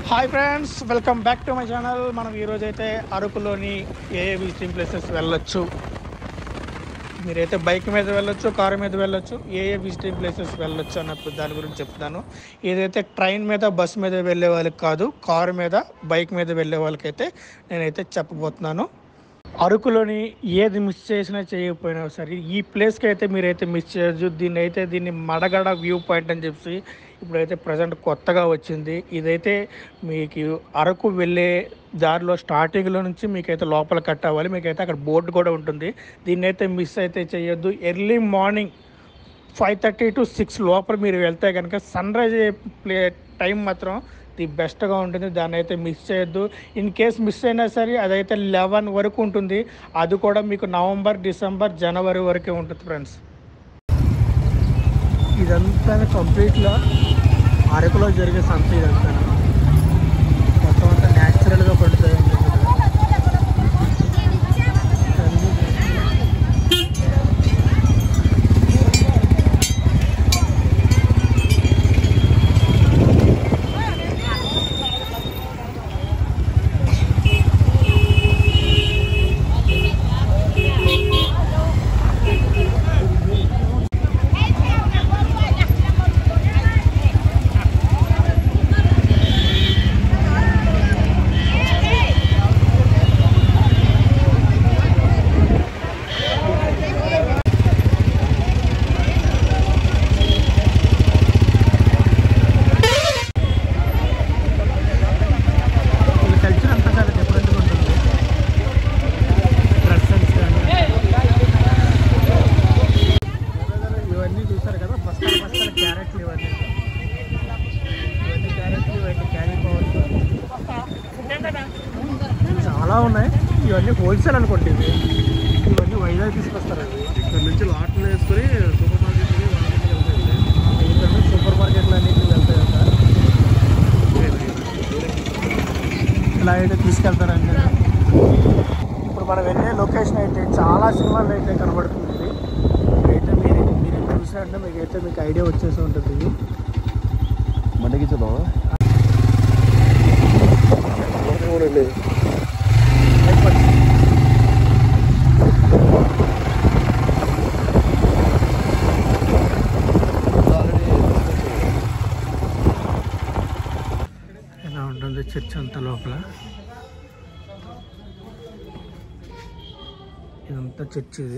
Hi friends welcome back to my channel మనం ఈరోజు అయితే అరకులోని ఏ ఏ విజిటింగ్ ప్లేసెస్ వెళ్ళొచ్చు మీరైతే బైక్ మీద వెళ్ళొచ్చు కారు మీద వెళ్ళొచ్చు ఏ ఏ విజిటింగ్ ప్లేసెస్ వెళ్ళొచ్చు అన్నప్పుడు దాని గురించి చెప్తాను ఏదైతే ట్రైన్ మీద బస్ మీద వెళ్ళే వాళ్ళకి కాదు కారు మీద బైక్ మీద వెళ్ళే వాళ్ళకైతే నేనైతే చెప్పబోతున్నాను అరకులోని ఏది మిస్ చేసినా చేయకపోయినా సరే ఈ ప్లేస్కి అయితే మీరైతే మిస్ చేయొచ్చు దీన్ని అయితే దీన్ని మడగడ వ్యూ పాయింట్ అని చెప్పి ఇప్పుడైతే ప్రజెంట్ కొత్తగా వచ్చింది ఇదైతే మీకు అరకు వెళ్ళే దారిలో స్టార్టింగ్లో నుంచి మీకైతే లోపల కట్ అవ్వాలి మీకైతే అక్కడ బోర్డు కూడా ఉంటుంది దీన్ని అయితే మిస్ అయితే చేయొద్దు early morning five thirty to six లోపల మీరు వెళ్తే కనుక సన్ రైజ్ ప్లే టైం మాత్రం ది బెస్ట్గా ఉంటుంది దాన్ని అయితే మిస్ చేయొద్దు ఇన్ కేస్ మిస్ అయినా సరే అదైతే లెవెన్ వరకు ఉంటుంది అది కూడా మీకు నవంబర్ డిసెంబర్ జనవరి వరకే ఉంటుంది ఫ్రెండ్స్ ఇదంతా కంప్లీట్గా అరకులో జరిగే సంత ఇదంతా మొత్తం అంతా న్యాచురల్గా పడుతుంది ఈ కల్చర్ అంతా చాలా డిఫరెంట్గా ఉంటుంది డ్రెస్ సెన్స్ కానీ ఇవన్నీ చూసారు కదా బస్తాల బస్తాల క్యారెట్లు ఇవన్నీ ఇవన్నీ క్యారెట్లు ఇవన్నీ క్యారీ పవర్స్ చాలా ఉన్నాయి ఇవన్నీ హోల్సేల్ అనుకోండి ఇవి ఇవన్నీ వైజాగ్ తీసుకొస్తారండి ఇక్కడ నుంచి లాట్లు వేసుకొని సూపర్ మార్కెట్కి ఇక్కడ నుంచి సూపర్ మార్కెట్లు అన్నింటికి వెళ్తాయి కదా ఇలా అయితే తీసుకెళ్తారండి ఇప్పుడు మనం వెళ్ళే లొకేషన్ అయితే చాలా సినిమాలు అయితే కనబడుతుంది ఇది అయితే మీరు మీరు చూసినట్టే మీకు అయితే మీకు ఐడియా వచ్చేసి ఉంటుంది ఇది మండకి చదవా చూడండి ఎలా ఉంటుంది చర్చ్ అంతా లోపల ఇదంతా చర్చ్ ఇది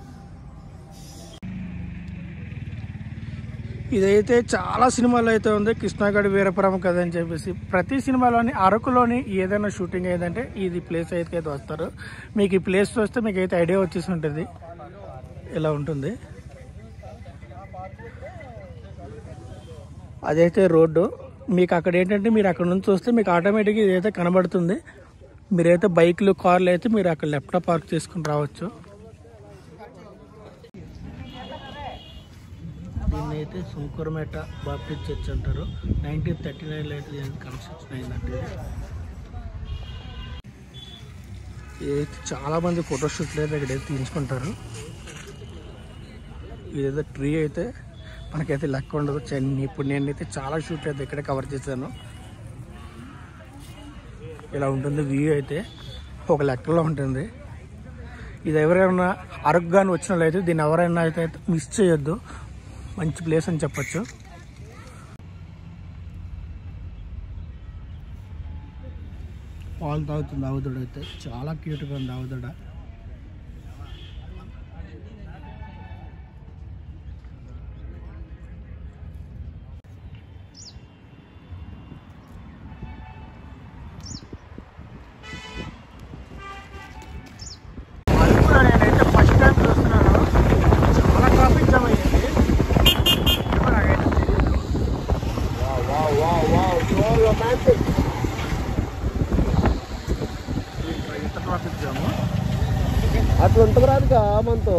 ఇదైతే చాలా సినిమాలు అయితే ఉంది కృష్ణాగఢ్ వీరపురం కథ అని చెప్పేసి ప్రతి సినిమాలోని అరకులోని ఏదైనా షూటింగ్ అయ్యేదంటే ఇది ప్లేస్ అయితే అయితే వస్తారు మీకు ఈ ప్లేస్ చూస్తే మీకు అయితే ఐడియా వచ్చేసి ఉంటుంది ఇలా ఉంటుంది అదైతే రోడ్డు మీకు అక్కడ ఏంటంటే మీరు అక్కడ నుంచి చూస్తే మీకు ఆటోమేటిక్గా ఇదైతే కనబడుతుంది మీరైతే బైక్లు కార్లు అయితే మీరు అక్కడ లెఫ్ట్ పార్క్ చేసుకుని రావచ్చు దీన్ని అయితే సుంకరమేట బాప్టిస్ట్ చర్చ్ అంటారు నైన్టీన్ థర్టీ నైన్లో అయితే దీనికి కన్స్ట్రక్షన్ అయిందంటే ఇదైతే చాలా మంది ఫోటోషూట్లు అయితే ఇక్కడైతే తీయించుకుంటారు ఇదైతే ట్రీ అయితే మనకైతే లెక్క ఉండదు చెన్ని ఇప్పుడు నేనైతే చాలా షూట్ అయితే ఇక్కడే కవర్ చేశాను ఇలా ఉంటుంది వ్యూ అయితే ఒక లెక్కలో ఉంటుంది ఇది ఎవరైనా అరగ్గాని వచ్చిన వాళ్ళైతే దీన్ని ఎవరైనా అయితే మిస్ చేయొద్దు మంచి ప్లేస్ అని చెప్పొచ్చు పాలు తాగుతుంది ఆవుదడ అయితే చాలా క్యూట్గా ఉంది ఆవుదడ అరకులో నేనైతే ఫస్ట్ టైం చూస్తున్నాను చాలా ట్రాఫిక్ జామ్ అయ్యింది ఏమో నాకైతే తెలియదు ఇంత ట్రాఫిక్ జాము అట్లా ఉంటుంది రాదుగా మనతో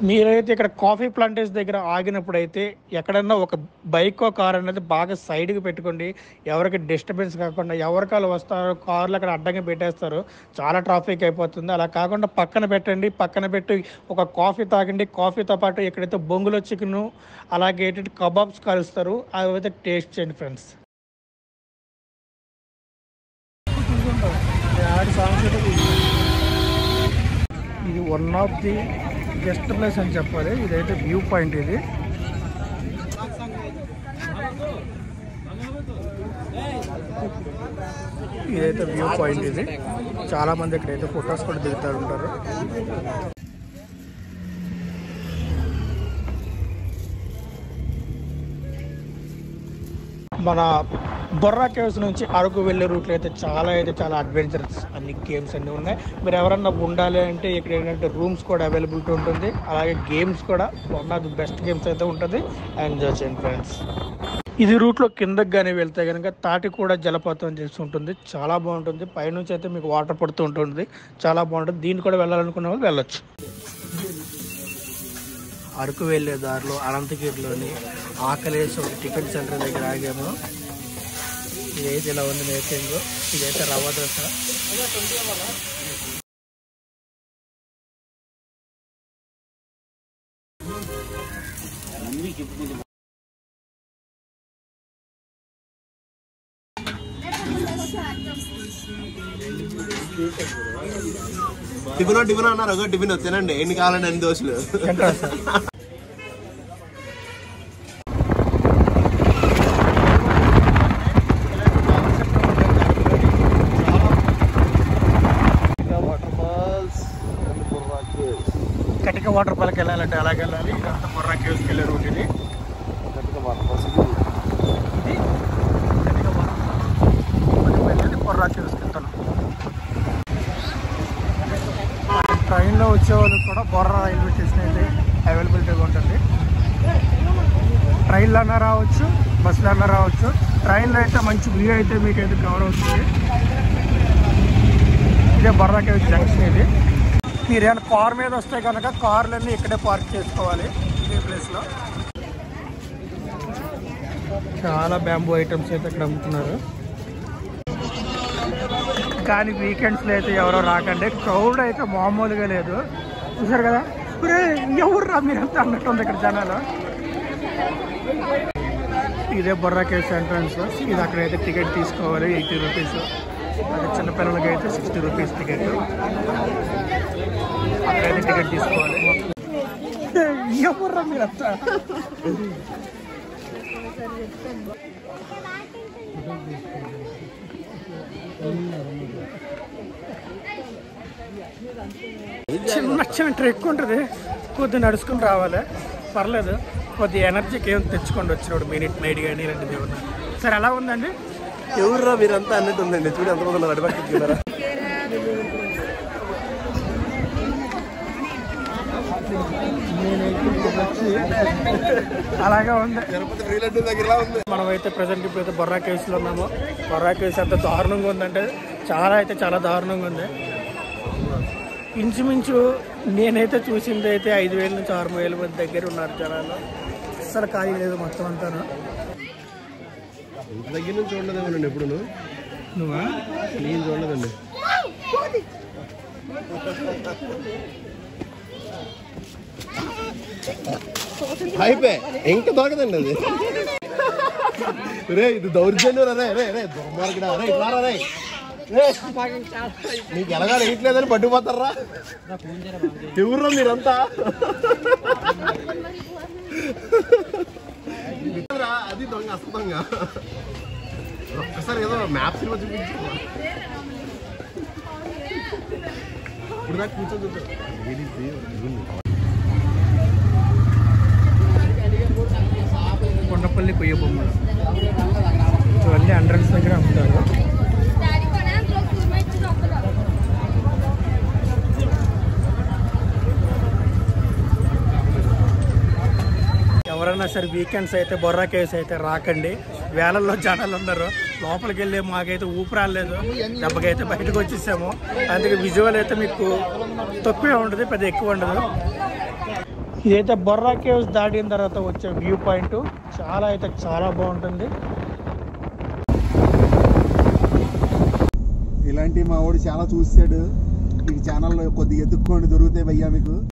మీరైతే ఇక్కడ కాఫీ ప్లాంటేషన్ దగ్గర ఆగినప్పుడు అయితే ఎక్కడన్నా ఒక బైక్ కార్ అనేది బాగా సైడ్కి పెట్టుకోండి ఎవరికి డిస్టర్బెన్స్ కాకుండా ఎవరికాలు వస్తారో కార్లు అక్కడ అడ్డంగా పెట్టేస్తారు చాలా ట్రాఫిక్ అయిపోతుంది అలా కాకుండా పక్కన పెట్టండి పక్కన పెట్టి ఒక కాఫీ తాగండి కాఫీతో పాటు ఎక్కడైతే బొంగులో చికెన్ అలాగే ఏంటంటే కబాబ్స్ కలుస్తారు అవి అయితే టేస్ట్ చేయండి ఫ్రెండ్స్ ఇది one of the best place అని చెప్పాలి ఇదైతే వ్యూ పాయింట్ ఇది ఇదైతే వ్యూ పాయింట్ ఇది చాలా మంది ఇక్కడైతే ఫొటోస్ కూడా దిగుతూ ఉంటారు మన బొర్రా కేవ్స్ నుంచి అరకు వెళ్ళే రూట్లో అయితే చాలా అయితే చాలా అడ్వెంచర్స్ అన్ని గేమ్స్ అన్నీ ఉన్నాయి మీరు ఎవరన్నా ఉండాలి అంటే ఇక్కడ ఏంటంటే రూమ్స్ కూడా అవైలబిలిటీ ఉంటుంది అలాగే గేమ్స్ కూడా one of the best games అయితే ఉంటుంది ఎంజాయ్ చేయండి ఫ్రెండ్స్ ఇది రూట్లో కిందకి కానీ వెళ్తే కనుక తాటి కూడా జలపాతం అని చేసి ఉంటుంది చాలా బాగుంటుంది పైనుంచి అయితే మీకు వాటర్ పడుతూ ఉంటుంది చాలా బాగుంటుంది దీన్ని కూడా వెళ్ళాలనుకున్న వాళ్ళు వెళ్ళొచ్చు అరకు వెళ్ళే దారిలో అనంతగిరిలోని ఆకలేసి ఒక టిఫిన్ సెంటర్ దగ్గర ఆగాము ఇదైతే ఇలా ఉంది మేకింగ్ ఇదైతే రవ్వ దోశ టిఫిన్ టిఫిన్ అన్నారు ఒక టిఫిన్ తినండి ఎన్ని కావాలండి అన్ని దోశలు తింటారా sir waterfalls Katika water ఫాల్కి వెళ్ళాలంటే అలాగే వెళ్ళాలి ఇదంతా బొర్రా కేవ్స్కి వెళ్ళే రూట్ ఇది వాటర్ ఫాల్స్ ఇది కటిక వాటర్ ఫాల్ మనం వెళ్ళేది బొర్రా కేవ్స్కి వెళ్తాను ట్రైన్లో వచ్చే వాళ్ళకి కూడా బొర్రా రైల్వే స్టేషన్ అయితే అవైలబిలిటీగా ఉంటుంది ట్రైన్లో అన్నా రావచ్చు బస్సులో అన్నా రావచ్చు ట్రైన్లో అయితే మంచి వ్యూ అయితే మీకు అయితే కవర్ అవుతుంది ఇదే బొర్రా కేవ్స్ జంక్షన్ ఇది మీరు ఏమైనా కార్ మీద వస్తే కనుక కార్లన్నీ ఇక్కడే పార్క్ చేసుకోవాలి ఇదే ప్లేస్లో చాలా బ్యాంబూ ఐటమ్స్ అయితే ఇక్కడ అమ్ముతున్నారు కానీ వీకెండ్స్లో అయితే ఎవరో రాకండి క్రౌడ్ అయితే మామూలుగా లేదు చూసారు కదా ఒరే ఎవరు రా మీరంతా అన్నట్టు ఉంది ఇక్కడ జనాలు ఇదే బొర్రా కేవ్స్ ఎంట్రన్స్ ఇది అక్కడైతే టికెట్ తీసుకోవాలి ఎయిటీ రూపీస్ అది చిన్నపిల్లలకి అయితే సిక్స్టీ రూపీస్ టికెట్ అక్కడైతే టికెట్ తీసుకోవాలి ఎవర్రా మీరంతా చిన్న చిన్న ట్రెక్ ఉంటుంది కొద్దిగా నడుచుకుని రావాలి పర్లేదు కొద్ది ఎనర్జీకి ఏం తెచ్చుకోండి వచ్చినప్పుడు మినిట్ నైట్ కానీ రెండు ఏమన్నా సరే ఎలా ఉందండి ఎవర్రా మీరంతా అన్నట్టు ఉందండి చూడు ఎంతమంది ఉన్నారు అడపట్టుకున్నారా అలాగే ఉంది తిరుపతి ఫ్రీ లడ్డు దగ్గర ఉంది మనమైతే ప్రజెంట్ ఇప్పుడైతే బొర్రా కేవ్స్లో ఉన్నాము బొర్రా కేవ్స్ ఎంత దారుణంగా ఉందంటే చాలా అయితే చాలా దారుణంగా ఉంది ఇంచుమించు నేనైతే చూసింది అయితే ఐదు వేల నుంచి ఆరు వేల మంది దగ్గర ఉన్నారు జనాలు అస్సలు ఖాళీ లేదు మొత్తం అంతాను ఇంత దగ్గర నుంచి చూడలేదేమోనండి ఎప్పుడు నువ్వా నేను చూడలేదండి అయిపోయి ఇంకా దొరకదండి అది రే ఇది దౌర్జన్యం రే రే రే దుర్మార్గుడా రే ఇట్లా రా రే రే నీకు ఎలాగా వేయట్లేదని పట్టుకుపోతారా ఎవరు మీరంతా రా, అది దొంగ అస్తంగా ఒక్కసారి ఏదో మ్యాప్ సినిమా చూపించు ఇప్పుడు దాకా కూర్చొని చూద్దాం. కొండపల్లి కొయ్య బొమ్మలు ఇవన్నీ హండ్రెడ్స్ దగ్గర అమ్ముతారు Daddy, can I block two minutes to open up? ఎవరైనా సరే వీకెండ్స్ అయితే బొర్రా కేవ్స్ అయితే రాకండి వేలల్లో జనాలు ఉన్నారు లోపలికి వెళ్ళి మాకైతే ఊపిరాలేదు దెబ్బకైతే బయటకు వచ్చేసాము అందుకే విజువల్ అయితే మీకు తక్కువే ఉంటుంది పెద్ద ఎక్కువ ఉండదు ఇదైతే బొర్రా కేవ్స్ దాటిన తర్వాత వచ్చే వ్యూ పాయింట్ చాలా అయితే చాలా బాగుంటుంది ఇలాంటి మా వాడు చాలా చూసాడు ఈ ఛానల్లో కొద్దిగా ఎత్తుక్కోండి దొరుకుతాయి భయ్యా మీకు